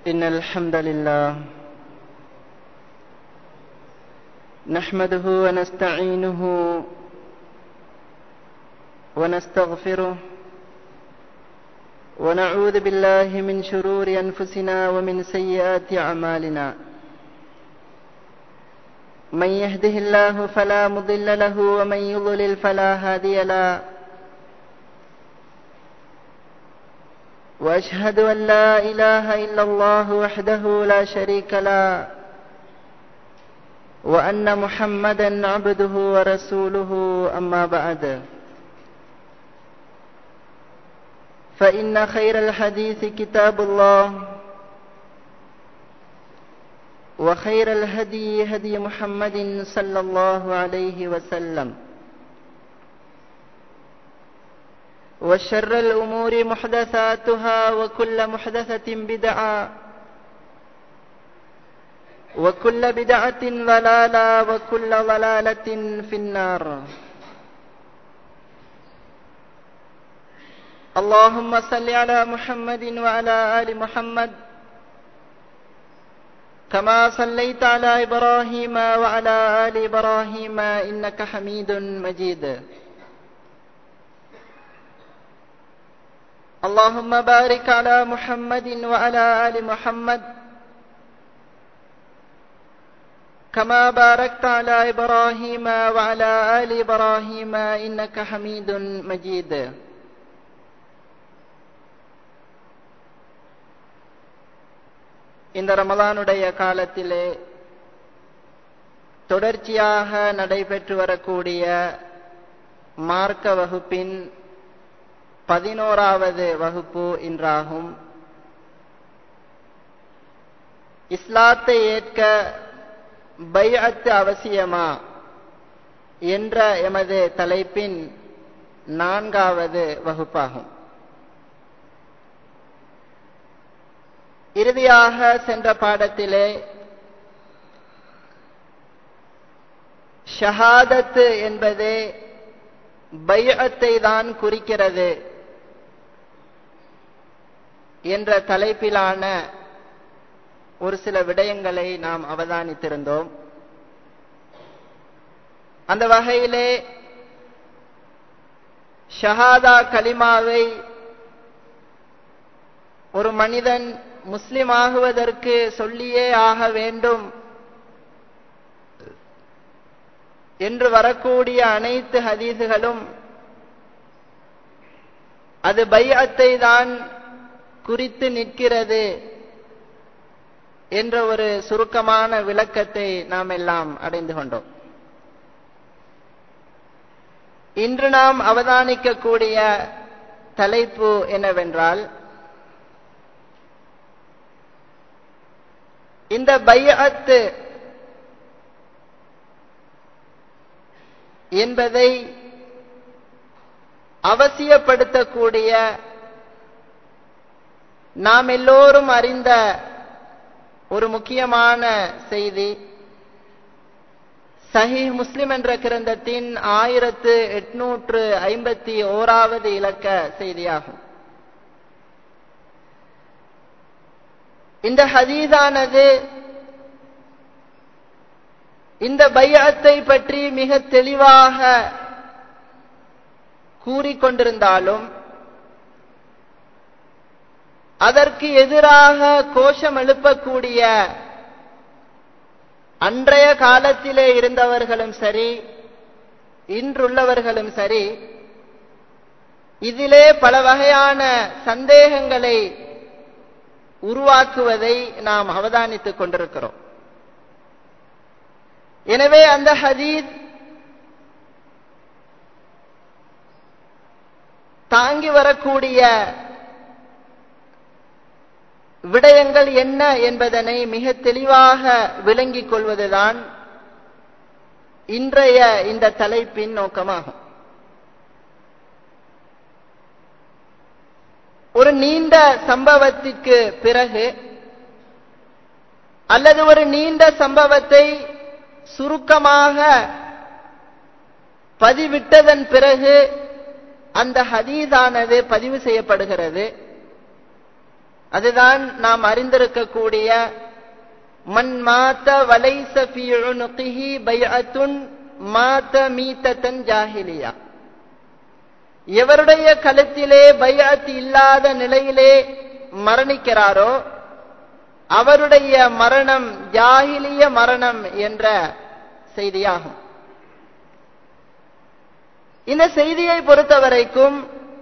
إن الحمد لله نحمده ونستعينه ونستغفره ونعوذ بالله من شرور أنفسنا ومن سيئات أعمالنا من يهده الله فلا مضل له ومن يضلل فلا هادي له واشهد ان لا اله الا الله وحده لا شريك له وان محمدا عبده ورسوله اما بعد فان خير الحديث كتاب الله وخير الهدي هدي محمد صلى الله عليه وسلم وشر الأمور محدثاتها وكل محدثة بدعة وكل بدعة ضلالة وكل ضلالة في النار اللهم صل على محمد وعلى آل محمد كما صليت على إبراهيم وعلى آل إبراهيم إنك حميد مجيد اللهم بارك على محمد وعلى آل محمد كما باركت على إبراهيم وعلى آل إبراهيم إنك حميد مجيد இந்த ரமலானுடைய காலத்திலே தொடர்ச்சியாக நடைபெற்று வரக்கூடிய மார்க்க வகுப்பின் பதினோராவது வகுப்பு இன்றாகும் இஸ்லாத்தை ஏற்க பைஅத்து அவசியமா என்ற எமது தலைப்பின் நான்காவது வகுப்பாகும் இறுதியாக சென்ற பாடத்திலே ஷஹாதத்து என்பது பைஅத்தை தான் குறிக்கிறது என்ற தலைப்பிலான ஒரு சில விடயங்களை நாம் அவதானித்திருந்தோம் அந்த வகையிலே ஷஹாதா கலிமாவை ஒரு மனிதன் முஸ்லிம் ஆகுவதற்கு சொல்லியே ஆக வேண்டும் என்று வரக்கூடிய அனைத்து ஹதீசுகளும் அது பையத்தை தான் குறித்து நிற்கிறது என்ற ஒரு சுருக்கமான விளக்கத்தை நாம் எல்லாம் அடைந்து கொண்டோம் இன்று நாம் அவதானிக்கக்கூடிய தலைப்பு என்னவென்றால் இந்த பையத்து என்பதை அவசியப்படுத்தக்கூடிய நாம் எல்லோரும் அறிந்த ஒரு முக்கியமான செய்தி சஹி முஸ்லிம் என்ற கிரந்தத்தின் ஆயிரத்து எட்நூற்று ஐம்பத்தி ஓராவது இலக்க செய்தியாகும் இந்த ஹதீஸானது இந்த பையத்தை பற்றி மிக தெளிவாக கூறிக்கொண்டிருந்தாலும் அதற்கு எதிராக கோஷம் எழுப்பக்கூடிய அன்றைய காலத்திலே இருந்தவர்களும் சரி இன்றுள்ளவர்களும் சரி இதிலே பல வகையான சந்தேகங்களை உருவாக்குவதை நாம் அவதானித்துக் கொண்டிருக்கிறோம் எனவே அந்த ஹதீத் தாங்கி வரக்கூடிய விடயங்கள் என்ன என்பதனை மிக தெளிவாக விளங்கிக் கொள்வதுதான் இன்றைய இந்த தலைப்பின் நோக்கமாகும் ஒரு நீண்ட சம்பவத்திற்கு பிறகு அல்லது ஒரு நீண்ட சம்பவத்தை சுருக்கமாக பதிவிட்டதன் பிறகு அந்த ஹதீஸானது பதிவு செய்யப்படுகிறது அதுதான் நாம் அறிந்திருக்கக்கூடிய மன் மாத்த வலைச ஃபீ உனுகிஹி பைஅத்துன் மாத்த மீத்தத்தன் ஜாஹிலியா எவருடைய கழுத்திலே பைஅத் இல்லாத நிலையிலே மரணிக்கிறாரோ அவருடைய மரணம் ஜாகிலிய மரணம் என்ற செய்தியாகும் இந்த செய்தியை பொறுத்தவரைக்கும்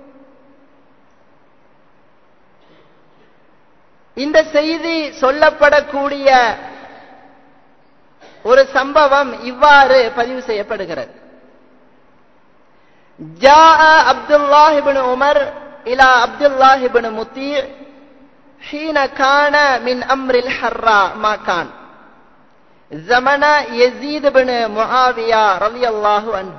இந்த செய்தி சொல்லப்படக்கூடிய ஒரு சம்பவம் இவ்வாறு பதிவு செய்யப்படுகிறது جاء عبد الله بن عمر إلى عبد الله بن مطيع حين كان من أمر الحراء ما كان زمن يزيد بن معاوية رضي الله عنه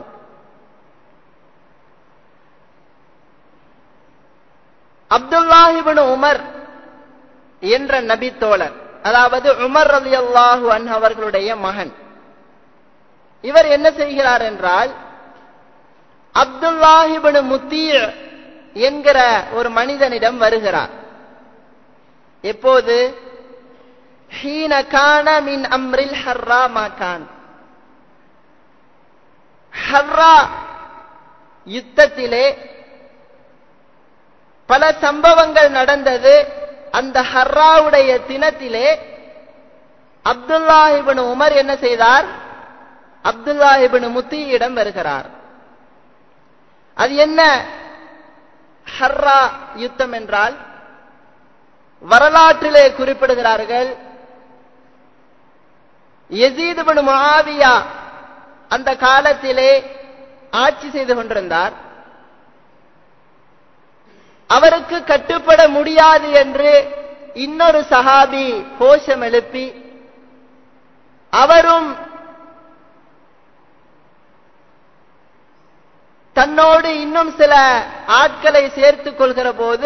அப்துல்லாஹிபின் உமர் என்ற நபி தோழர் அதாவது உமர் ரலி அல்லாஹு அன் அவர்களுடைய மகன் இவர் என்ன செய்கிறார் என்றால் அப்துல்லாஹிபின் முத்தீ என்கிற ஒரு மனிதனிடம் வருகிறார் எப்போது ஹீன கான மின் அம்ரில் ஹர்ரா மாகான் ஹர்ரா யுத்தத்திலே பல சம்பவங்கள் நடந்தது அந்த ஹர்ராவுடைய தினத்திலே அப்துல்லாஹிபின் உமர் என்ன செய்தார் அப்துல்லாஹிபின் முத்தியிடம் வருகிறார் அது என்ன ஹர்ரா யுத்தம் என்றால் வரலாற்றிலே குறிப்பிடுகிறார்கள் எசீதுபின் முஆவியா அந்த காலத்திலே ஆட்சி செய்து கொண்டிருந்தார் அவருக்கு கட்டுப்பட முடியாது என்று இன்னொரு சஹாபி கோஷம் எழுப்பி அவரும் தன்னோடு இன்னும் சில ஆட்களை சேர்த்துக் கொள்கிற போது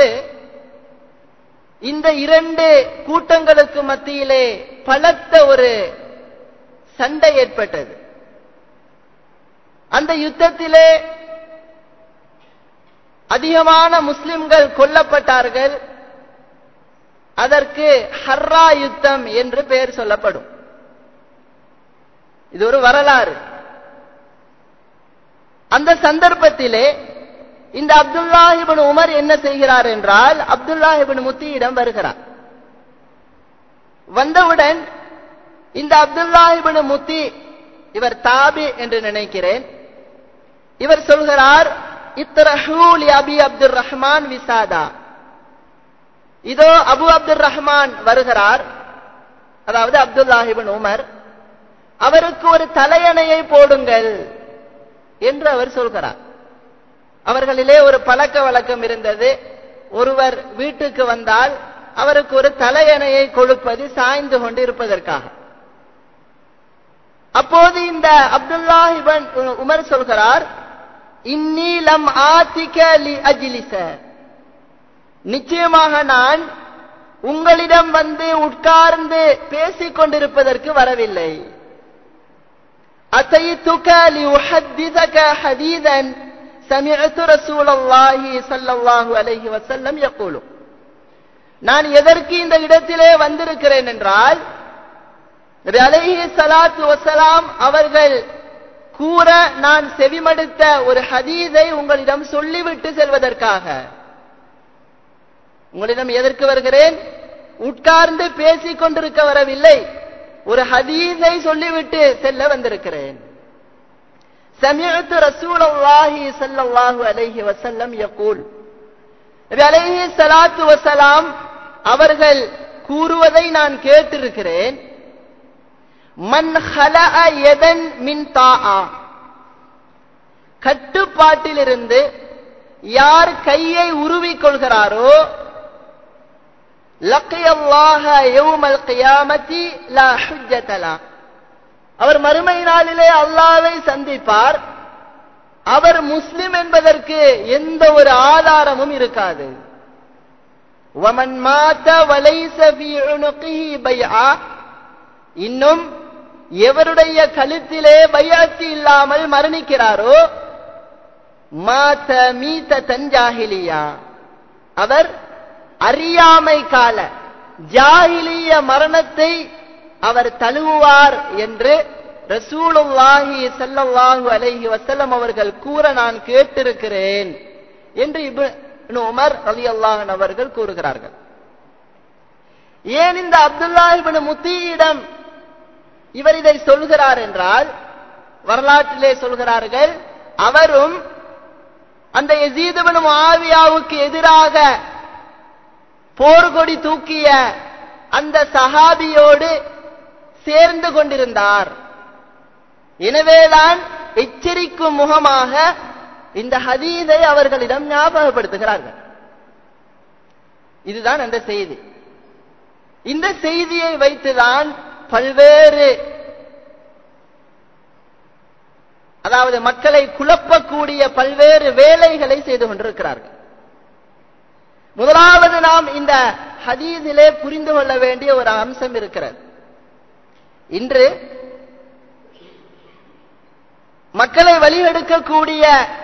இந்த இரண்டு கூட்டங்களுக்கு மத்தியிலே பலத்த ஒரு சண்டை ஏற்பட்டது அந்த யுத்தத்திலே அதிகமான முஸ்லிம்கள் கொல்லப்பட்டார்கள் அதற்கு ஹர்ரா யுத்தம் என்று பெயர் சொல்லப்படும் இது ஒரு வரலாறு அந்த சந்தர்ப்பத்திலே இந்த அப்துல்லாஹிபின் உமர் என்ன செய்கிறார் என்றால் அப்துல்லாஹிபின் முத்தியிடம் வருகிறார் வந்தவுடன் இந்த அப்துல்லாஹிபின் முத்தி இவர் தாபி என்று நினைக்கிறேன் இவர் சொல்கிறார் இத்தரஹூலி அபி அப்துல் ரஹ்மான் விசாதா இதோ அபு அப்துல் ரஹ்மான் வருகிறார் அதாவது அப்துல்லாஹிபின் உமர் அவருக்கு ஒரு தலையணையை போடுங்கள் என்று அவர் சொல்கிறார் அவர்களிலே ஒரு பழக்க வழக்கம் இருந்தது ஒருவர் வீட்டுக்கு வந்தால் அவருக்கு ஒரு தலையணையை கொடுப்பது சாய்ந்து கொண்டு இருப்பதற்காக அப்போது இந்த அப்துல்லாஹிபன் உமர் சொல்கிறார் இந்நீலம் ஆத்திக லி அஜிலிச நிச்சயமாக நான் உங்களிடம் வந்து உட்கார்ந்து பேசிக் கொண்டிருப்பதற்கு வரவில்லை أتيتك لأحدثك حديثا سمعت رسول الله صلى الله عليه وسلم يقول நான் எதற்கு இந்த இடத்திலே வந்திருக்கிறேன் என்றால் நபி அலைஹி ஸலாத்து வஸலாம் அவர்கள் கூற நான் செவிமடுத்த ஒரு ஹதீஸை உங்களிடம் சொல்லிவிட்டு செல்வதற்காக உங்களிடம் எதற்கு வருகிறேன் உட்கார்ந்து பேசிக் கொண்டிருக்க வரவில்லை ஒரு ஹதீஸை சொல்லிவிட்டு செல்ல வந்திருக்கிறேன் سمعت رسول الله صلى الله عليه وسلم يقول நபி அலைஹி ஸலாத்து வஸலாம் அவர்கள் கூறுவதை நான் கேட்டிருக்கிறேன் மன் ஹலஅ யதன் மின் தாஆ கட்டுப்பாட்டிலிருந்து யார் கையை உருவிக் கொள்கிறாரோ லக்கியல்லாஹ யௌமல் கியாமத்தி லா ஹுஜ்ஜதலா அவர் மறுமை நாளிலே அல்லாவை சந்திப்பார் அவர் முஸ்லிம் என்பதற்கு எந்த ஒரு ஆதாரமும் இருக்காது வமன் மாத வலைச ஃபீ உனுகிஹி பைஆ இன்னும் எவருடைய கழுத்திலே பையாத்தி இல்லாமல் மரணிக்கிறாரோ மாத மீத தஞ்சாகிலியா அவர் அறியாமை கால ஜாகிலிய மரணத்தை அவர் தழுவுவார் என்று ரசூலுல்லாஹி ஸல்லல்லாஹு அலைஹி வஸல்லம் அவர்கள் கூற நான் கேட்டிருக்கிறேன் என்று இப்னு உமர் ரலியல்லாஹு அன்ஹு அவர்கள் கூறுகிறார்கள் ஏன் இந்த அப்துல்லா இப்னு முத்தியிடம் இவர் இதை சொல்கிறார் என்றால் வரலாற்றிலே சொல்கிறார்கள் அவரும் அந்த யசீத் இப்னு முஆவியாவுக்கு எதிராக போர்கொடி தூக்கிய அந்த சஹாபியோடு சேர்ந்து கொண்டிருந்தார் எனவேதான் எச்சரிக்கும் முகமாக இந்த ஹதீதை அவர்களிடம் ஞாபகப்படுத்துகிறார்கள் இதுதான் அந்த செய்தி இந்த செய்தியை வைத்துதான் பல்வேறு அதாவது மக்களை குழப்பக்கூடிய பல்வேறு வேலைகளை செய்து கொண்டிருக்கிறார்கள் முதலாவது நாம் இந்த ஹதீதிலே புரிந்து கொள்ள வேண்டிய ஒரு அம்சம் இருக்கிறது இன்று மக்களை வழியெடுக்கக்கூடிய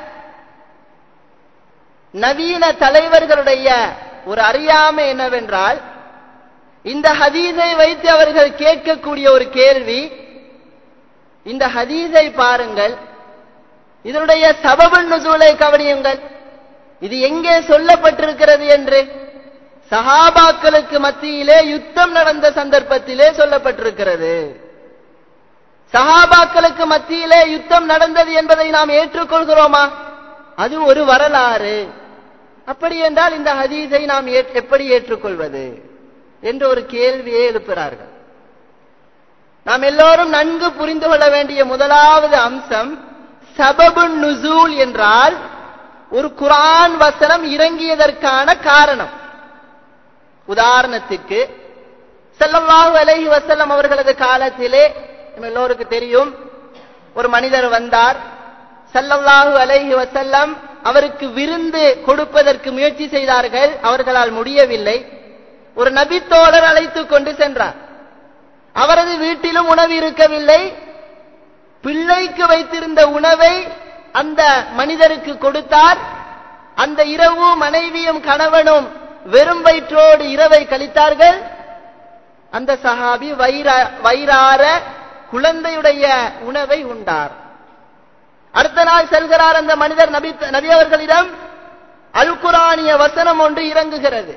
நவீன தலைவர்களுடைய ஒரு அறியாமை என்னவென்றால் இந்த ஹதீஸை வைத்து அவர்கள் கேட்கக்கூடிய ஒரு கேள்வி இந்த ஹதீஸை பாருங்கள் இதனுடைய சபபு நுசூலை கவனியுங்கள் இது எங்கே சொல்லப்பட்டிருக்கிறது என்று சஹாபாக்களுக்கு மத்தியிலே யுத்தம் நடந்த சந்தர்ப்பத்திலே சொல்லப்பட்டிருக்கிறது சஹாபாக்களுக்கு மத்தியிலே யுத்தம் நடந்தது என்பதை நாம் ஏற்றுக்கொள்கிறோமா அது ஒரு வரலாறு அப்படி என்றால் இந்த ஹதீஸை நாம் எப்படி ஏற்றுக்கொள்வது என்று ஒரு கேள்வியை எழுப்புகிறார்கள் நாம் எல்லோரும் நன்கு புரிந்து கொள்ள வேண்டிய முதலாவது அம்சம் சபபு நுசூல் என்றால் ஒரு குரான் வசனம் இறங்கியதற்கான காரணம் உதாரணத்துக்கு செல்லல்லாஹு அலைஹி வசல்லம் அவர்களது காலத்திலே நம்ம எல்லோருக்கு தெரியும் ஒரு மனிதர் வந்தார் சல்லல்லாஹு அலைஹி வசல்லம் அவருக்கு விருந்து கொடுப்பதற்கு முயற்சி செய்தார்கள் அவர்களால் முடியவில்லை ஒரு நபித்தோழர் அழைத்துக் கொண்டு சென்றார் அவரது வீட்டிலும் உணவு இருக்கவில்லை பிள்ளைக்கு வைத்திருந்த உணவை அந்த மனிதருக்கு கொடுத்தார் அந்த இரவு மனைவியும் கணவனும் வெறும் வயிற்றோடு இரவை கழித்தார்கள் அந்த சஹாபி வயிறார குழந்தையுடைய உணவை உண்டார் அடுத்த நாள் செல்கிறார் அந்த மனிதர் நபி நபி அவர்களிடம் அல் குரானிய வசனம் ஒன்று இறங்குகிறது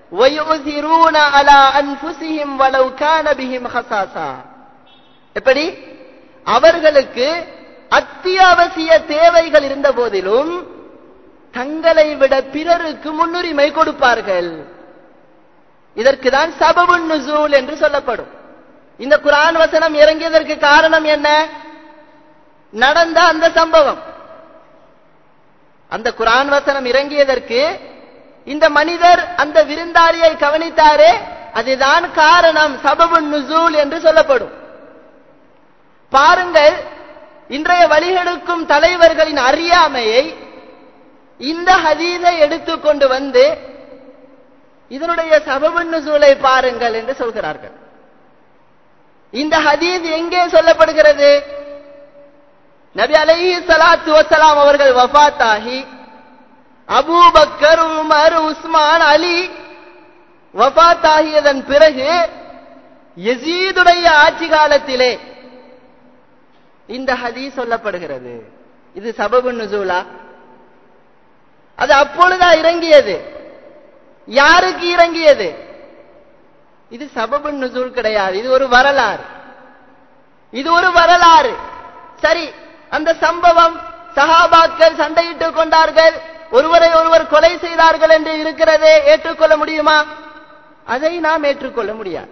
எப்படி அவர்களுக்கு அத்தியாவசிய தேவைகள் இருந்த போதிலும் தங்களை விட பிறருக்கு முன்னுரிமை கொடுப்பார்கள் இதற்கு தான் சபபு நுசூல் என்று சொல்லப்படும் இந்த குரான் வசனம் இறங்கியதற்கு காரணம் என்ன நடந்த அந்த சம்பவம் அந்த குரான் வசனம் இறங்கியதற்கு இந்த மனிதர் அந்த விருந்தாளியை கவனித்தாரே அதுதான் காரணம் சபபு நுசூல் என்று சொல்லப்படும் பாருங்கள் இன்றைய வழிகெடுக்கும் தலைவர்களின் அறியாமையை இந்த ஹதீதை எடுத்துக்கொண்டு வந்து இதனுடைய சபபு நுசூலை பாருங்கள் என்று சொல்கிறார்கள் இந்த ஹதீஸ் எங்கே சொல்லப்படுகிறது நபி அலைஹி சலாத்து வசலாம் அவர்கள் வஃபாத்தாகி அபூபக்கர் உமர் உஸ்மான் அலி வஃபாத்தாகியதன் பிறகு யசீதுடைய ஆட்சி காலத்திலே இந்த ஹதீஸ் சொல்லப்படுகிறது இது சபபு நுசூலா அது அப்பொழுதா இறங்கியது யாருக்கு இறங்கியது இது சபபு நுசூல் கிடையாது இது ஒரு வரலாறு இது ஒரு வரலாறு சரி அந்த சம்பவம் சஹாபாக்கள் சண்டையிட்டுக் கொண்டார்கள் ஒருவரை ஒருவர் கொலை செய்தார்கள் என்று இருக்கிறதே ஏற்றுக்கொள்ள முடியுமா அதை நாம் ஏற்றுக்கொள்ள முடியாது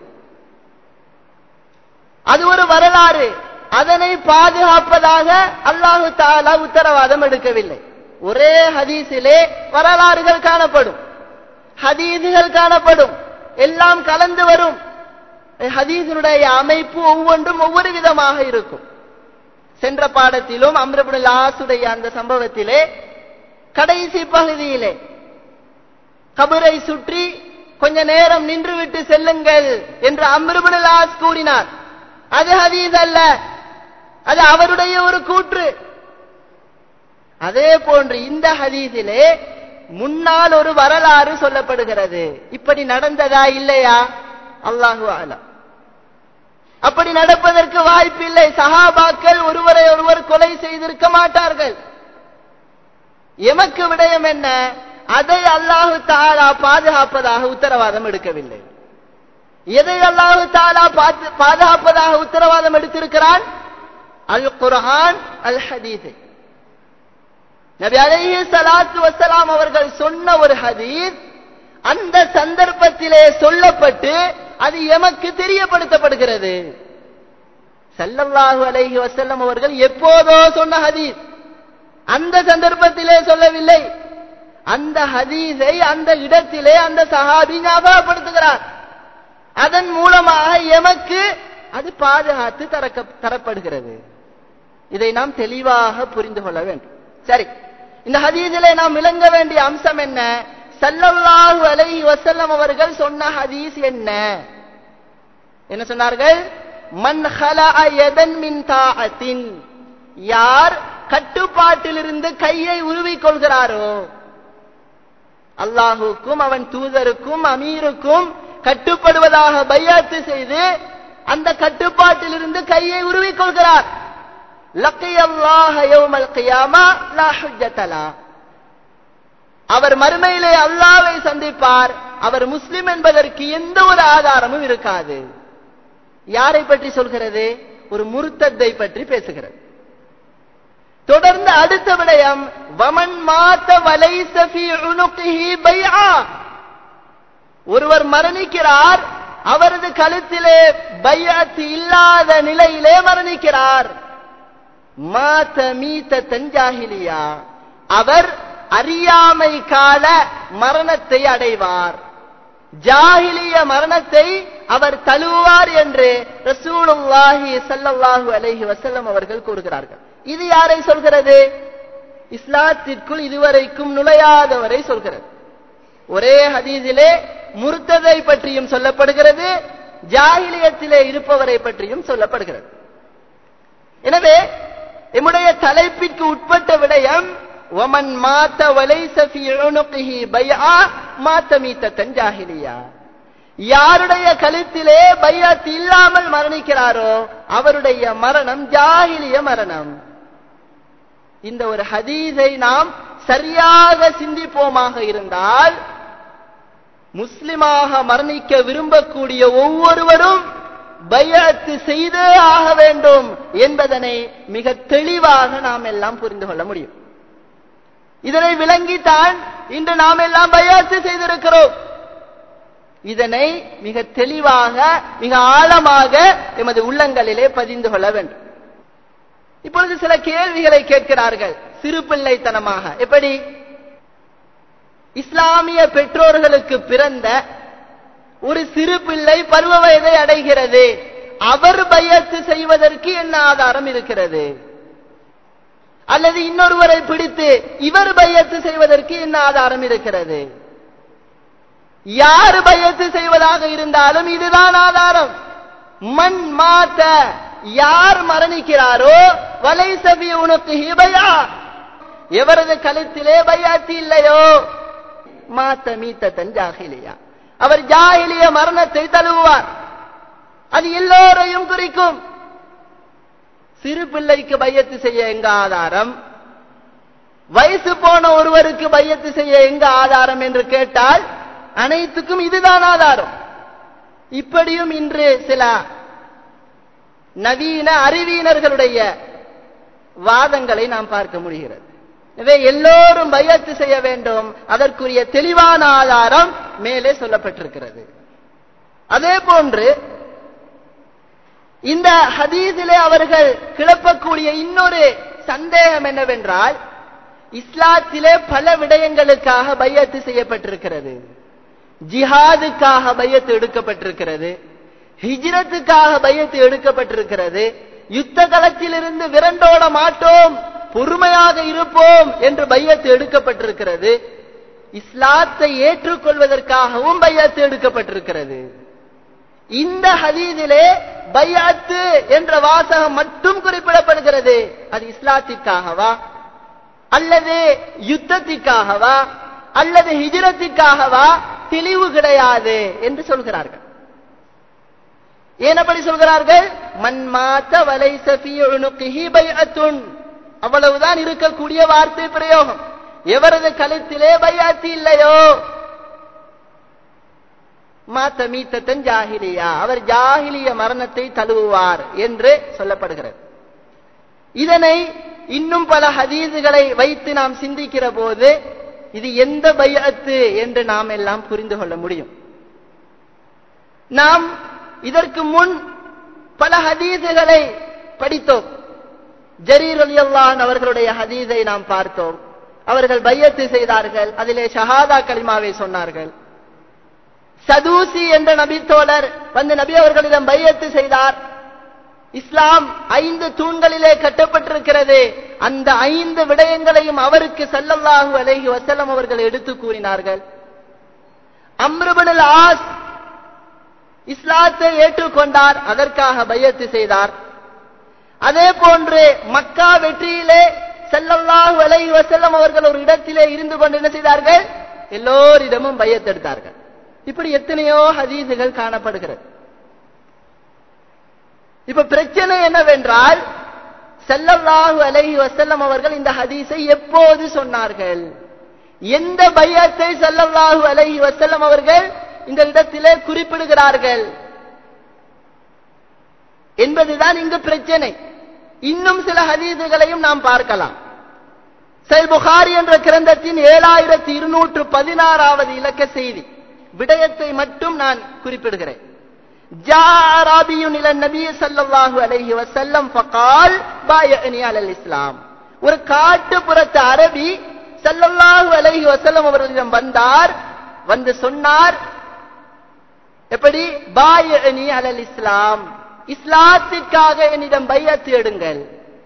அது ஒரு வரலாறு அதனை பாதுகாப்பதாக அல்லாஹு தாலா உத்தரவாதம் எடுக்கவில்லை ஒரே ஹதீஸிலே வரலாறுகள் காணப்படும் ஹதீதுகள் காணப்படும் எல்லாம் கலந்து வரும் ஹதீஸினுடைய அமைப்பு ஒவ்வொன்றும் ஒவ்வொரு விதமாக இருக்கும் சென்ற பாடத்திலும் அம்ரபுல் ஆசுடைய அந்த சம்பவத்திலே கடைசி பகுதியிலே கபரை சுற்றி கொஞ்ச நேரம் நின்றுவிட்டு செல்லுங்கள் என்று அம்ருபுல் ஆஸ் கூறினார் அது ஹதீஸ் அல்ல அது அவருடைய ஒரு கூற்று அதே போன்று இந்த ஹதீஸிலே முன்னால் ஒரு வரலாறு சொல்லப்படுகிறது இப்படி நடந்ததா இல்லையா அல்லாஹு ஆலம் அப்படி நடப்பதற்கு வாய்ப்பில்லை சஹாபாக்கள் ஒருவரை ஒருவர் கொலை செய்திருக்க மாட்டார்கள் எமக்கு விடயம் என்ன அதை அல்லாஹு தாலா பாதுகாப்பதாக உத்தரவாதம் எடுக்கவில்லை எதை அல்லாஹு தாலா பாதுகாப்பதாக உத்தரவாதம் எடுத்திருக்கிறான் அல் குர்ஆன் அல் ஹதீஸ் நபி அலைஹி ஸலாத்து வஸலாம் அவர்கள் சொன்ன ஒரு ஹதீஸ் அந்த சந்தர்ப்பத்திலே சொல்லப்பட்டு அது எமக்கு தெரியப்படுத்தப்படுகிறது சல்லல்லாஹு அலைஹி வஸல்லம் அவர்கள் எப்போதோ சொன்ன ஹதீஸ் அந்த சந்தர்ப்பத்திலே சொல்லவில்லை அந்த ஹதீஸை அந்த இடத்திலே அந்த சஹாபி ஞாபகப்படுத்துகிறார் அதன் மூலமாக எமக்கு அது பாதுகாத்து தரக்க தரப்படுகிறது இதை நாம் தெளிவாக புரிந்து கொள்ள வேண்டும் சரி இந்த ஹதீஸிலே நாம் விளங்க வேண்டிய அம்சம் என்ன சல்லல்லாஹு அலைஹி வஸல்லம் அவர்கள் சொன்ன ஹதீஸ் என்ன என்ன சொன்னார்கள் மன் ஹலஅ யதன் மின் தாஅத்தின் யார் கட்டுப்பாட்டிலிருந்து கையை உருவிக் கொள்கிறாரோ அல்லாஹுக்கும் அவன் தூதருக்கும் அமீருக்கும் கட்டுப்படுவதாக பையாத்து செய்து அந்த கட்டுப்பாட்டிலிருந்து கையை உருவிக் கொள்கிறார் லக்கி அல்லாஹ யௌமல் கியாமா லா ஹுஜ்ஜத்தலா அவர் மறுமையிலே அல்லாவை சந்திப்பார் அவர் முஸ்லிம் என்பதற்கு எந்த ஒரு ஆதாரமும் இருக்காது யாரை பற்றி சொல்கிறது ஒரு முருத்தத்தை பற்றி பேசுகிறது தொடர்ந்து அடுத்த விடயம் வமன் மாத்த வலைச ஃபீ உனுகிஹி பைஆ ஒருவர் மரணிக்கிறார் அவரது கழுத்திலே பையத்து இல்லாத நிலையிலே மரணிக்கிறார் மாத்த மீத்த தஞ்சாகிலியா அவர் அறியாமை கால மரணத்தை அடைவார் ஜாகிலிய மரணத்தை அவர் தழுவார் என்று ரசூலுல்லாஹி ஸல்லல்லாஹு அலைஹி வஸல்லம் அவர்கள் கூறுகிறார்கள் இது யாரை சொல்கிறது இஸ்லாத்திற்குள் இதுவரைக்கும் நுழையாதவரை சொல்கிறது ஒரே ஹதீஸிலே முர்த்ததை பற்றியும் சொல்லப்படுகிறது ஜாகிலியத்திலே இருப்பவரை பற்றியும் சொல்லப்படுகிறது எனவே எம்முடைய தலைப்பிற்கு உட்பட்ட விடயம் ஒமன் மாத்த வலைச ஃபீ உனுகிஹி பைஆ மாத்த மீத்தத்தன் ஜாஹிலியா யாருடைய கழுத்திலே பையாத் இல்லாமல் மரணிக்கிறாரோ அவருடைய மரணம் ஜாகிலிய மரணம் இந்த ஒரு ஹதீஸை நாம் சரியாக சிந்திப்போமாக இருந்தால் முஸ்லிமாக மரணிக்க விரும்பக்கூடிய ஒவ்வொருவரும் பையத்து செய்தே ஆக வேண்டும் என்பதனை மிக தெளிவாக நாம் எல்லாம் புரிந்து கொள்ள முடியும் இதனை விளங்கித்தான் இன்று நாம் எல்லாம் பையாத்து செய்திருக்கிறோம் இதனை மிக தெளிவாக மிக ஆழமாக எமது உள்ளங்களிலே பதிந்து கொள்ள வேண்டும் இப்பொழுது சில கேள்விகளை கேட்கிறார்கள் சிறு பிள்ளைத்தனமாக எப்படி இஸ்லாமிய பெற்றோர்களுக்கு பிறந்த ஒரு சிறு பிள்ளை பருவ வயதை அடைகிறது அவர் பயத்து செய்வதற்கு என்ன ஆதாரம் இருக்கிறது அல்லது இன்னொருவரை பிடித்து இவர் பயத்து செய்வதற்கு என்ன ஆதாரம் இருக்கிறது யார் பயத்து செய்வதாக இருந்தாலும் இதுதான் ஆதாரம் மண் மாத்த யார் மரணிக்கிறாரோ வலை சபி உனக்கு ஹிபையா எவரது கழுத்திலே பையாத்தி இல்லையோ மாத்த மீத்த தஞ்சாகிலியா அவர் ஜாகிலிய மரணத்தை தழுவுவார் அது எல்லோரையும் குறிக்கும் சிறு பிள்ளைக்கு பையத்து செய்ய எங்க ஆதாரம் வயசு போன ஒருவருக்கு பையத்து செய்ய எங்க ஆதாரம் என்று கேட்டால் அனைத்துக்கும் இதுதான் ஆதாரம் இப்படியும் இன்று சில நவீன அறிவியினர்களுடைய வாதங்களை நாம் பார்க்க முடிகிறது எனவே எல்லோரும் பையத்து செய்ய வேண்டும் அதற்குரிய தெளிவான ஆதாரம் மேலே சொல்லப்பட்டிருக்கிறது அதே போன்று இந்த ஹதீஸிலே அவர்கள் கிளப்பக்கூடிய இன்னொரு சந்தேகம் என்னவென்றால் இஸ்லாத்திலே பல விடயங்களுக்காக பையத்து செய்யப்பட்டிருக்கிறது ஜிஹாதுக்காக பையத்து எடுக்கப்பட்டிருக்கிறது ஹிஜ்ரத்துக்காக பையத்து எடுக்கப்பட்டிருக்கிறது யுத்த களத்திலிருந்து விரண்டோட மாட்டோம் பொறுமையாக இருப்போம் என்று பையத்து எடுக்கப்பட்டிருக்கிறது இஸ்லாத்தை ஏற்றுக்கொள்வதற்காகவும் பையத்து எடுக்கப்பட்டிருக்கிறது இந்த ஹதீதிலே பையாத்து என்ற வாசகம் மட்டும் குறிப்பிடப்படுகிறது அது இஸ்லாத்திற்காகவா அல்லது யுத்தத்திற்காகவா அல்லது ஹிஜ்ரத்திற்காகவா தெளிவு கிடையாது என்று சொல்கிறார்கள் ஏன் அப்படி சொல்கிறார்கள் மன்மாத்த வலை பைஅத்துன் அவ்வளவுதான் இருக்கக்கூடிய வார்த்தை பிரயோகம் எவரது கழுத்திலே பையாத்தி இல்லையோ மாத்த மீத்தத்தன் ஜாகிலியா அவர் ஜாகிலிய மரணத்தை தழுவுவார் என்று சொல்லப்படுகிறது இதனை இன்னும் பல ஹதீதுகளை வைத்து நாம் சிந்திக்கிற போது இது எந்த பையத்து என்று நாம் எல்லாம் புரிந்து கொள்ள முடியும் நாம் இதற்கு முன் பல ஹதீதுகளை படித்தோம் ஜரீர் அலியல்லான் அவர்களுடைய ஹதீஸை நாம் பார்த்தோம் அவர்கள் பையத்து செய்தார்கள் அதிலே ஷஹாதா கலிமாவை சொன்னார்கள் சதூசி என்ற நபி தோழர் வந்து நபி அவர்களிடம் பையத்து செய்தார் இஸ்லாம் ஐந்து தூண்களிலே கட்டப்பட்டிருக்கிறது அந்த ஐந்து விடயங்களையும் அவருக்கு சல்லல்லாஹு அலைஹி வசல்லம் அவர்கள் எடுத்து கூறினார்கள் அம்ருபனுல் ஆஸ் இஸ்லாத்தை ஏற்றுக்கொண்டார் அதற்காக பையத்து செய்தார் அதே போன்று மக்கா வெற்றியிலே செல்லல்லாஹு அலைஹி வசல்லம் அவர்கள் ஒரு இடத்திலே இருந்து கொண்டு என்ன செய்தார்கள் எல்லோரிடமும் பையத்தெடுத்தார்கள் இப்படி எத்தனையோ ஹதீசுகள் காணப்படுகிறது இப்ப பிரச்சனை என்னவென்றால் செல்லல்லாஹு அலைஹி வசல்லம் அவர்கள் இந்த ஹதீஸை எப்போது சொன்னார்கள் எந்த பையத்தை செல்லல்லாஹு அலைஹி வசல்லம் அவர்கள் இந்த இடத்திலே குறிப்பிடுகிறார்கள் என்பதுதான் இங்கு பிரச்சனை இன்னும் சில ஹதீதுகளையும் நாம் பார்க்கலாம் சைல் புகாரி என்ற கிரந்தத்தின் ஏழாயிரத்தி இருநூற்று பதினாறாவது இலக்க செய்தி விடயத்தை மட்டும் நான் குறிப்பிடுகிறேன் ஒரு காட்டுப்புறத்து அரபி சல்லல்லாஹு அலைஹி வசல்லம் அவர்களிடம் வந்தார் வந்து சொன்னார் எப்படி பாயனி அலல் இஸ்லாம் இஸ்லாத்திற்காக என்னிடம் பையத்து எடுங்கள்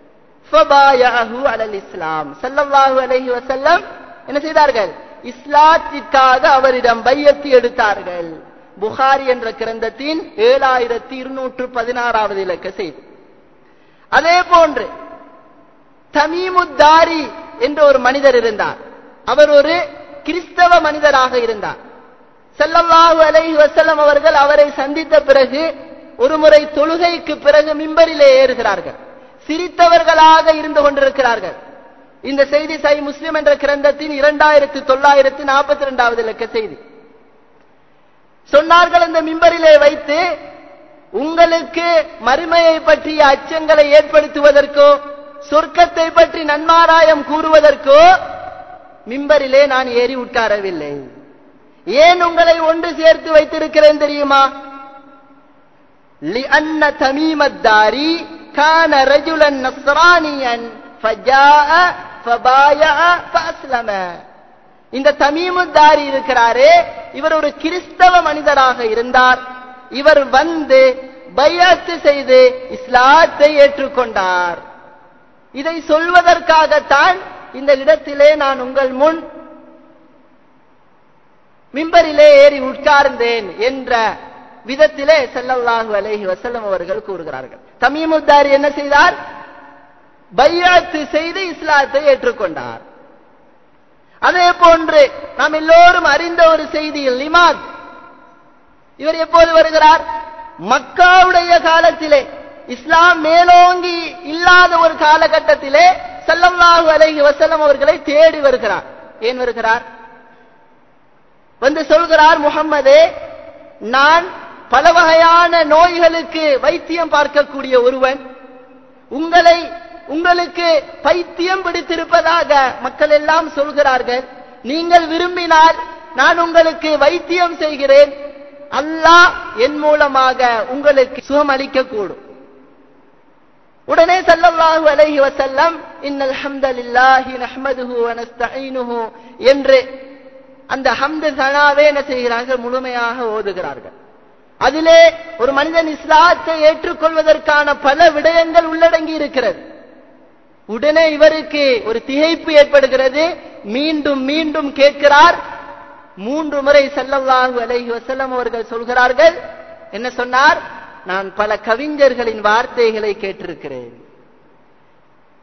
அலல் இஸ்லாம் சல்லல்லாஹு அலைஹி வசல்லம் என்ன செய்தார்கள் இஸ்லாத்திற்காக அவரிடம் பையத்து எடுத்தார்கள் புகாரி என்ற கிரந்தத்தின் ஏழாயிரத்தி இருநூற்று பதினாறாவது இலக்க செய்தி அதே போன்று தமீமுத்தாரி என்ற ஒரு மனிதர் இருந்தார் அவர் ஒரு கிறிஸ்தவ மனிதராக இருந்தார் செல்லல்லாஹு அலைஹி வசல்லம் அவர்கள் அவரை சந்தித்த பிறகு ஒரு முறை தொழுகைக்கு பிறகு மிம்பரிலே ஏறுகிறார்கள் சிரித்தவர்களாக இருந்து கொண்டிருக்கிறார்கள் இந்த செய்தி சை முஸ்லிம் என்ற கிரந்தத்தின் இரண்டாயிரத்தி தொள்ளாயிரத்தி நாற்பத்தி இரண்டாவது இலக்க செய்தி சொன்னார்கள் இந்த மிம்பரிலே வைத்து உங்களுக்கு மறுமையை பற்றிய அச்சங்களை ஏற்படுத்துவதற்கோ சொர்க்கத்தை பற்றி நன்மாராயம் கூறுவதற்கோ மிம்பரிலே நான் ஏறி உட்காரவில்லை ஏன் உங்களை ஒன்று சேர்த்து வைத்திருக்கிறேன் தெரியுமா لأن تميم الداري كان رجلا نصرانيا فجاء فبايع فأسلم இந்த தமீமுத்தாரி இருக்கிறாரே இவர் ஒரு கிறிஸ்தவ மனிதராக இருந்தார் இவர் வந்து பையாத்து செய்து இஸ்லாத்தை ஏற்றுக்கொண்டார் இதை சொல்வதற்காகத்தான் இந்த இடத்திலே நான் உங்கள் முன் மிம்பரிலே ஏறி உட்கார்ந்தேன் என்ற விதத்திலே செல்லல்லாஹு அலைஹி வசல்லம் அவர்கள் கூறுகிறார்கள் தமீமுத்தாரி என்ன செய்தார் பையாத்து செய்து இஸ்லாத்தை ஏற்றுக்கொண்டார் அதே போன்று நாம் எல்லோரும் அறிந்த ஒரு செய்தியில் லிமாத் இவர் எப்போது வருகிறார் மக்காவுடைய காலத்திலே இஸ்லாம் மேலோங்கி இல்லாத ஒரு காலகட்டத்திலே சல்லல்லாஹு அலைஹி வசல்லம் அவர்களை தேடி வருகிறார் ஏன் வருகிறார் வந்து சொல்கிறார் முகம்மதே நான் பல வகையான நோய்களுக்கு வைத்தியம் பார்க்கக்கூடிய ஒருவன் உங்களை உங்களுக்கு பைத்தியம் பிடித்திருப்பதாக மக்கள் எல்லாம் சொல்கிறார்கள் நீங்கள் விரும்பினால் நான் உங்களுக்கு வைத்தியம் செய்கிறேன் அல்லாஹ் என் மூலமாக உங்களுக்கு சுகம் அளிக்கக்கூடும் உடனே சல்லல்லாஹு அலைஹி வசல்லம் இன்னல் ஹம்தலில்லாஹி நஹ்மதுஹு வ நஸ்தஈனுஹு என்று அந்த ஹம்து சனாவே என்ன செய்கிறார்கள் முழுமையாக ஓதுகிறார்கள் அதிலே ஒரு மனிதன் இஸ்லாத்தை ஏற்றுக்கொள்வதற்கான பல விடயங்கள் உள்ளடங்கி இருக்கிறது உடனே இவருக்கு ஒரு திகைப்பு ஏற்படுகிறது மீண்டும் மீண்டும் கேட்கிறார் மூன்று முறை செல்லல்லாஹு அலைஹி வசல்லம் அவர்கள் சொல்கிறார்கள் என்ன சொன்னார் நான் பல கவிஞர்களின் வார்த்தைகளை கேட்டிருக்கிறேன்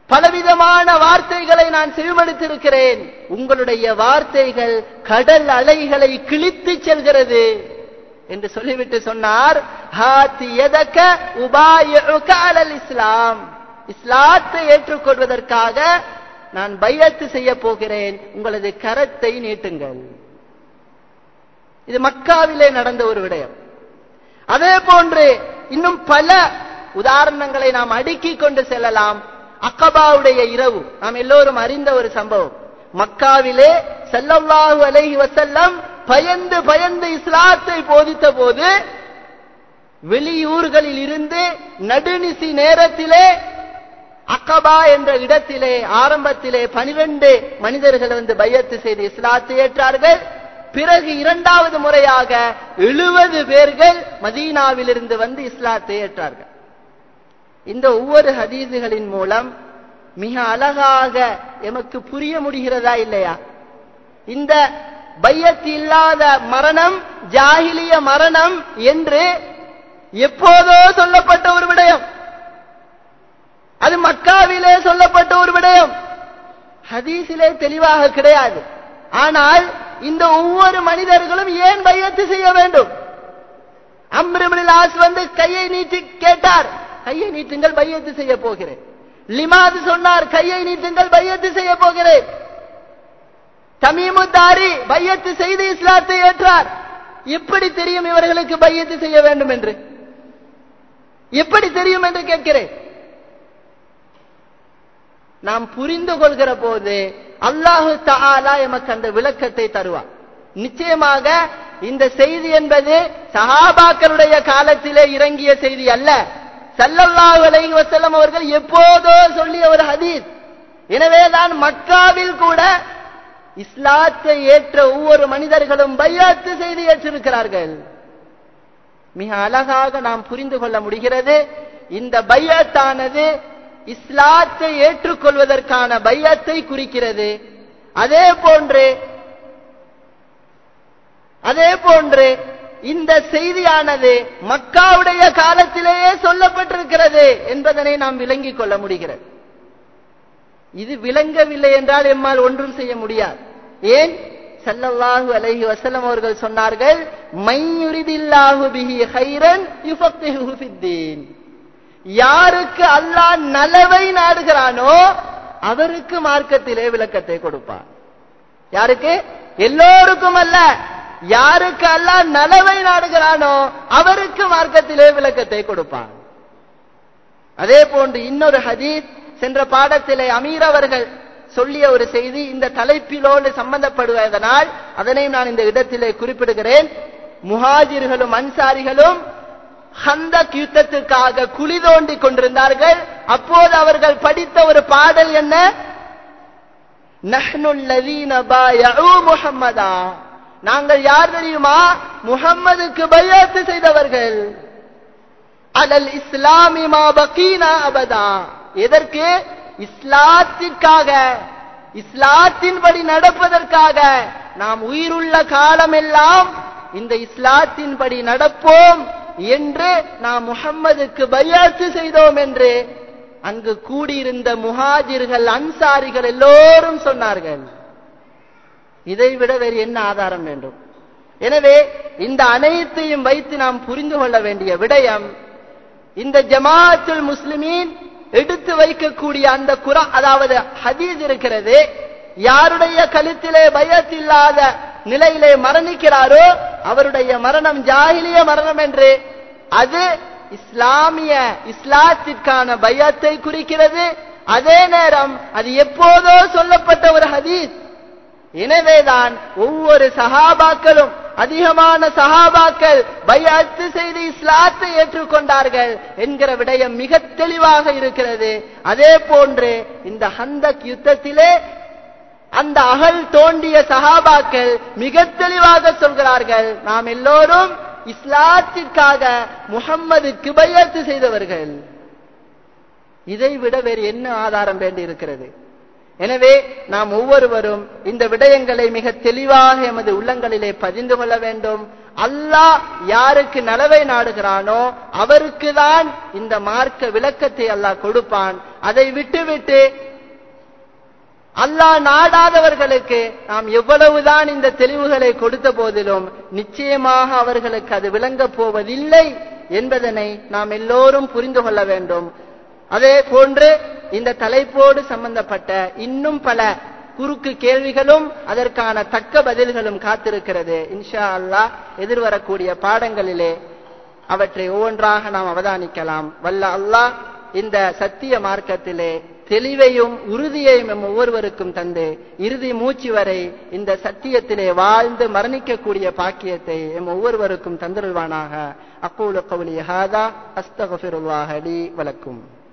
பலவிதமான வார்த்தைகளை நான் செவிமடுத்திருக்கிறேன் உங்களுடைய வார்த்தைகள் கடல் அலைகளை கிழித்து செல்கிறது என்று சொல்லிவிட்டு சொன்னார் "ஹாத்தி யதக உபாயிஉக அலல் இஸ்லாம் இஸ்லாத்தை ஏற்றுக்கொள்வதற்காக நான் பையத்து செய்ய போகிறேன் உங்களது கரத்தை நீட்டுங்கள் இது மக்காவிலே நடந்த ஒரு விடயம் அதே போன்று இன்னும் பல உதாரணங்களை நாம் அடுக்கிக் கொண்டு செல்லலாம் அக்கபாவுடைய இரவு நாம் எல்லோரும் அறிந்த ஒரு சம்பவம் மக்காவிலே ஸல்லல்லாஹு அலைஹி வஸல்லம் பயந்து பயந்து இஸ்லாத்தை போதித்த போது வெளியூர்களில் இருந்து நடுநிசி நேரத்திலே அக்கபா என்ற இடத்திலே ஆரம்பத்திலே பனிரெண்டு மனிதர்கள் வந்து பையத்து செய்து இஸ்லாத்தை ஏற்றார்கள் பிறகு இரண்டாவது முறையாக எழுபது பேர்கள் மதீனாவிலிருந்து வந்து இஸ்லாத்தை ஏற்றார்கள் இந்த ஒவ்வொரு ஹதீசுகளின் மூலம் மிக அழகாக எமக்கு புரிய முடிகிறதா இல்லையா இந்த பையத் இல்லாத மரணம் ஜாகிலிய மரணம் என்று எப்போதோ சொல்லப்பட்ட ஒரு விடயம் அது மக்காவிலே சொல்லப்பட்ட ஒரு விடயம் ஹதீஸிலே தெளிவாக கிடையாது ஆனால் இந்த ஒவ்வொரு மனிதர்களும் ஏன் பையத்து செய்ய வேண்டும் அம்ரிபின் ஆஸ் வந்து கையை நீட்டி கேட்டார் கையை நீட்டுங்கள் பையத்து செய்ய போகிறேன் லிமாது சொன்னார் கையை நீட்டுங்கள் பையத்து செய்ய போகிறேன் தமீமுத்தாரி பையத்து செய்து இஸ்லாத்தை ஏற்றார் எப்படி தெரியும் இவர்களுக்கு பையத்து செய்ய வேண்டும் என்று எப்படி தெரியும் என்று கேட்கிறேன் நாம் புரிந்து கொள்கிற போது அல்லாஹு தஆலா எமக்கு அந்த விளக்கத்தை தருவார் நிச்சயமாக இந்த செய்தி என்பது சஹாபாக்களுடைய காலத்திலே இறங்கிய செய்தி அல்ல ஸல்லல்லாஹு அலைஹி வஸல்லம் அவர்கள் எப்போதோ சொல்லிய ஒரு ஹதீஸ் எனவேதான் மக்காவில் கூட இஸ்லாத்தை ஏற்ற ஒவ்வொரு மனிதர்களும் பையாத்து செய்து ஏற்றிருக்கிறார்கள் மிக அழகாக நாம் புரிந்து கொள்ள முடிகிறது இந்த பையத்தானது இஸ்லாத்தை ஏற்றுக்கொள்வதற்கான பையத்தை குறிக்கிறது அதே போன்று அதே போன்று இந்த செய்தியானது மக்காவுடைய காலத்திலேயே சொல்லப்பட்டிருக்கிறது என்பதனை நாம் விளங்கிக் கொள்ள முடிகிறது இது விளங்கவில்லை என்றால் எம்மால் ஒன்றும் செய்ய முடியாது ஏன் ஸல்லல்லாஹு அலைஹி வஸல்லம் அவர்கள் சொன்னார்கள் மையுரிதில்லாஹு பிஹி ஹைரன் யுஃபக்ஹுஹு ஃபித்தீன் யாருக்கு அல்லாஹ் நலவை நாடுகிறானோ அவருக்கு மார்க்கத்திலே விளக்கத்தை கொடுப்பான் யாருக்கு எல்லோருக்கும் அல்ல யாருக்கு அல்லாஹ் நலவை நாடுகிறானோ அவருக்கு மார்க்கத்திலே விளக்கத்தை கொடுப்பான் அதே போன்று இன்னொரு ஹதீஸ் சென்ற பாடத்திலே அமீர் அவர்கள் சொல்லிய ஒரு செய்தி இந்த தலைப்பிலோடு சம்பந்தப்படுவதனால் அதனையும் நான் இந்த இடத்திலே குறிப்பிடுகிறேன் முஹாஜிர்களும் அன்சாரிகளும் ஹந்தக் யுத்தத்துக்காக குழி தோண்டி கொண்டிருந்தார்கள் அப்போது அவர்கள் படித்த ஒரு பாடல் என்ன நஹ்னுல்லதீன பாயஉ முஹம்மதா நாங்கள் யார் தெரியுமா முஹம்மதுக்கு பையாத்து செய்தவர்கள் அலல் இஸ்லாமி மா பகீனா அபதா எதற்கு இஸ்லாத்திற்காக இஸ்லாத்தின்படி நடப்பதற்காக நாம் உயிருள்ள காலமெல்லாம் இந்த இஸ்லாத்தின்படி நடப்போம் என்று நாம் முகம்மதுக்கு பையாத்து செய்தோம் என்று அங்கு கூடியிருந்த முஹாஜிர்கள் அன்சாரிகள் எல்லோரும் சொன்னார்கள் இதைவிட வேறு என்ன ஆதாரம் வேண்டும் எனவே இந்த அனைத்தையும் வைத்து நாம் புரிந்து கொள்ள வேண்டிய விடயம் இந்த ஜமாத்துல் முஸ்லிமீன் எடுத்து வைக்கக்கூடிய அந்த குரா அதாவது ஹதீஸ் இருக்கிறது யாருடைய கழுத்திலே பயத் இல்லாத நிலையிலே மரணிக்கிறாரோ அவருடைய மரணம் ஜாகிலிய மரணம் என்று அது இஸ்லாமிய இஸ்லாத்திற்கான பயத்தை குறிக்கிறது அதே நேரம் அது எப்போதோ சொல்லப்பட்ட ஒரு ஹதீஸ் எனவேதான் ஒவ்வொரு சஹாபாக்களும் அதிகமான சஹாபாக்கள் பையத்து செய்து இஸ்லாத்தை ஏற்றுக்கொண்டார்கள் என்கிற விடயம் மிக தெளிவாக இருக்கிறது அதே போன்று இந்த ஹந்தக் யுத்தத்திலே அந்த அகல் தோண்டிய சஹாபாக்கள் மிக தெளிவாக சொல்கிறார்கள் நாம் எல்லோரும் இஸ்லாத்திற்காக முகம்மதுக்கு பையத்து செய்தவர்கள் இதை விட வேறு என்ன ஆதாரம் வேண்டி இருக்கிறது எனவே நாம் ஒவ்வொருவரும் இந்த விடயங்களை மிக தெளிவாக எமது உள்ளங்களிலே பதிந்து கொள்ள வேண்டும் அல்லாஹ் யாருக்கு நலவை நாடுகிறானோ அவருக்கு தான் இந்த மார்க்க விளக்கத்தை அல்லாஹ் கொடுப்பான் அதை விட்டுவிட்டு அல்லாஹ் நாடாதவர்களுக்கு நாம் எவ்வளவுதான் இந்த தெளிவுகளை கொடுத்த போதிலும் நிச்சயமாக அவர்களுக்கு அது விளங்கப் போவதில்லை என்பதனை நாம் எல்லோரும் புரிந்து கொள்ள வேண்டும் அதே போன்று இந்த தலைப்போடு சம்பந்தப்பட்ட இன்னும் பல குறுக்கு கேள்விகளும் அதற்கான தக்க பதில்களும் காத்திருக்கிறது இன்ஷா அல்லாஹ் எதிர்வரக்கூடிய பாடங்களிலே அவற்றை ஒவ்வொன்றாக நாம் அவதானிக்கலாம் வல்ல அல்லாஹ் இந்த சத்திய மார்க்கத்திலே தெளிவையும் உறுதியையும் எம் ஒவ்வொருவருக்கும் தந்து இறுதி மூச்சு வரை இந்த சத்தியத்திலே வாழ்ந்து மரணிக்கக்கூடிய பாக்கியத்தை எம் ஒவ்வொருவருக்கும் தந்திருவானாக அக்கூல கவுலி ஹாதா அஸ்தகஃபிருல்லாஹ் லி வலக்கும்